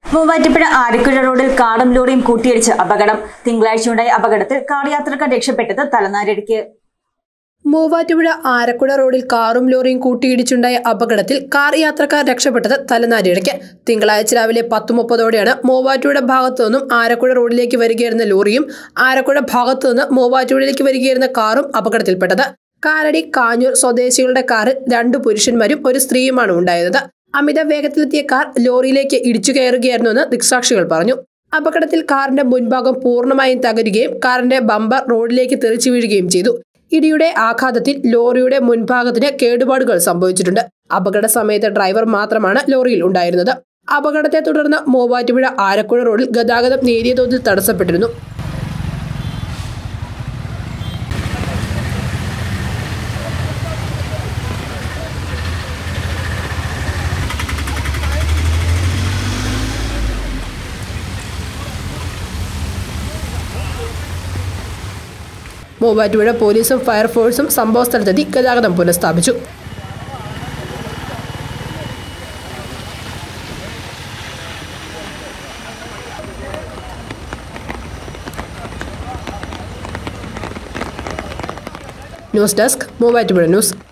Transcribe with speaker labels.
Speaker 1: മൂവാറ്റുപുഴ ആരക്കുഴ റോഡിൽ കാറും ലോറിയും കൂട്ടിയിടിച്ച് അപകടം തിങ്കളാഴ്ചയുണ്ടായ അപകടത്തിൽ കാർ യാത്രക്കാർ രക്ഷപ്പെട്ടത് തലനാരിഴയ്ക്ക്
Speaker 2: മൂവാറ്റുപുഴ ആരക്കുഴ റോഡിൽ കാറും ലോറിയും കൂട്ടിയിടിച്ചുണ്ടായ അപകടത്തിൽ കാർ യാത്രക്കാർ രക്ഷപ്പെട്ടത് തലനാരിഴയ്ക്ക് തിങ്കളാഴ്ച രാവിലെ പത്ത് മുപ്പതോടെയാണ് മൂവാറ്റുപുഴ ഭാഗത്തു നിന്നും ആരക്കുഴ റോഡിലേക്ക് വരികയായിരുന്ന ലോറിയും ആരക്കുഴ ഭാഗത്തു നിന്ന് മൂവാറ്റുപുഴയിലേക്ക് വരികയായിരുന്ന കാറും അപകടത്തിൽപ്പെട്ടത് കാലടി കാഞ്ഞൂർ സ്വദേശികളുടെ കാറിൽ രണ്ട് പുരുഷന്മാരും ഒരു സ്ത്രീയുമാണ് ഉണ്ടായത് അമിത വേഗത്തിലെത്തിയ കാർ ലോറിയിലേക്ക് ഇടിച്ചു കയറുകയായിരുന്നുവെന്ന് ദൃക്സാക്ഷികൾ പറഞ്ഞു അപകടത്തിൽ കാറിന്റെ മുൻഭാഗം പൂർണ്ണമായും തകരുകയും കാറിന്റെ ബമ്പർ റോഡിലേക്ക് തെറിച്ചു വീഴുകയും ചെയ്തു ഇടിയുടെ ആഘാതത്തിൽ ലോറിയുടെ മുൻഭാഗത്തിന് കേടുപാടുകൾ സംഭവിച്ചിട്ടുണ്ട് അപകട സമയത്ത് ഡ്രൈവർ മാത്രമാണ് ലോറിയിൽ ഉണ്ടായിരുന്നത് അപകടത്തെ തുടർന്ന് മൂവാറ്റുപുഴ ആരക്കുഴ റോഡിൽ ഗതാഗതം നേരിയ തോതിൽ തടസ്സപ്പെട്ടിരുന്നു മൂവാറ്റുപുഴ പോലീസും ഫയർഫോഴ്സും സംഭവസ്ഥലത്തെത്തി ഗതാഗതം പുനഃസ്ഥാപിച്ചു ന്യൂസ് ഡെസ്ക് മൂവാറ്റുപുഴ ന്യൂസ്